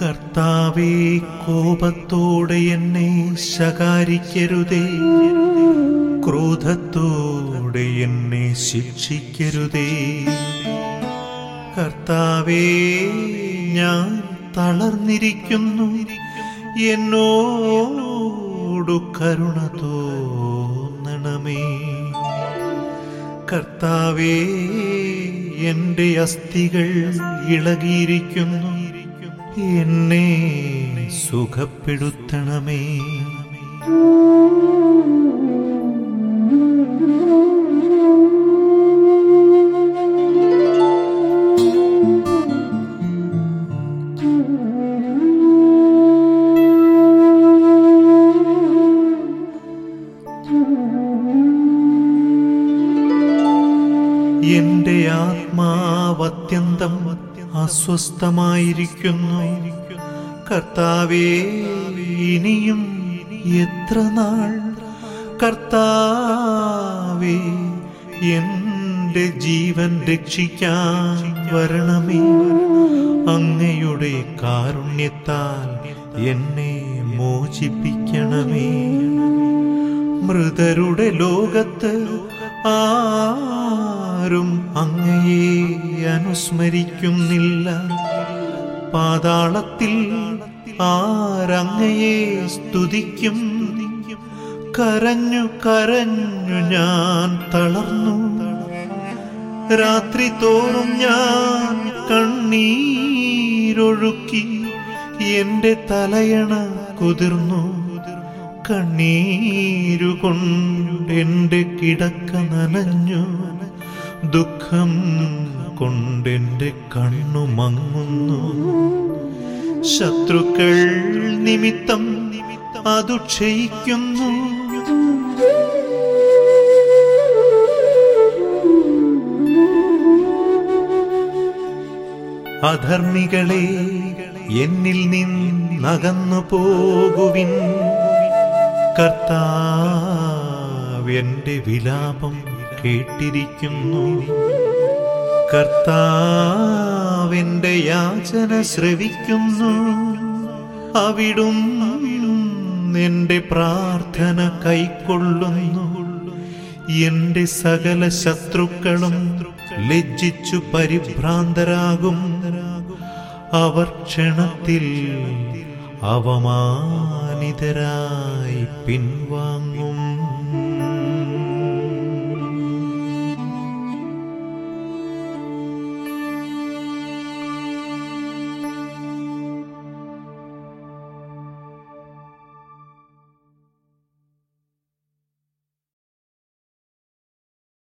കർത്താവേ കോപത്തോടെ എന്നെ ശകാരിക്കരുതേ ക്രോധത്തോടെ എന്നെ ശിക്ഷിക്കരുതേ കർത്താവേ ഞാൻ തളർന്നിരിക്കുന്നു എന്നോടു കരുണ തോന്നണമേ കർത്താവേ എന്റെ അസ്ഥികൾ ഇളകിയിരിക്കുന്നു എന്നെ സുഖപ്പെടുത്തണമേ എന്റെ ആത്മാവത്യന്തം അസ്വസ്ഥമായിരിക്കുന്നു കർത്താവേ ഇനിയും എത്ര നാൾ കർത്താവേ എന്റെ ജീവൻ രക്ഷിക്കാൻ വരണമേ അങ്ങയുടെ കാരുണ്യത്താൽ എന്നെ മോചിപ്പിക്കണമേ മൃതരുടെ ലോകത്ത് ആരും അങ്ങയെ അനുസ്മരിക്കുന്നില്ല പാതാളത്തിൽ ആരങ്ങയെ സ്തുതിക്കും കരഞ്ഞു കരഞ്ഞു ഞാൻ തളർന്നു രാത്രി തോറും ഞാൻ കണ്ണീരൊഴുക്കി എന്റെ തലയണ കുതിർന്നു കണ്ണീരുകൊണ്ട് എന്റെ കിടക്ക നനഞ്ഞു ദുഃഖം കൊണ്ടെന്റെ കണ്ണു മങ്ങുന്നു ശത്രുക്കൾ നിമിത്തം അതു ക്ഷയിക്കുന്നു അധർമ്മികളെ എന്നിൽ നിന്നകന്നു പോകുവിൻ കർത്താവ് എന്റെ വിലാപം കേട്ടിരിക്കുന്നു കർത്താവിന്റെ യാചന ശ്രവിക്കുന്നു അവിടും എന്റെ പ്രാർത്ഥന കൈക്കൊള്ളുന്നു എന്റെ സകല ശത്രുക്കളും ലജ്ജിച്ചു പരിഭ്രാന്തരാകും അവർ ക്ഷണത്തിൽ അവമാനിതരായി പിൻവാങ്ങും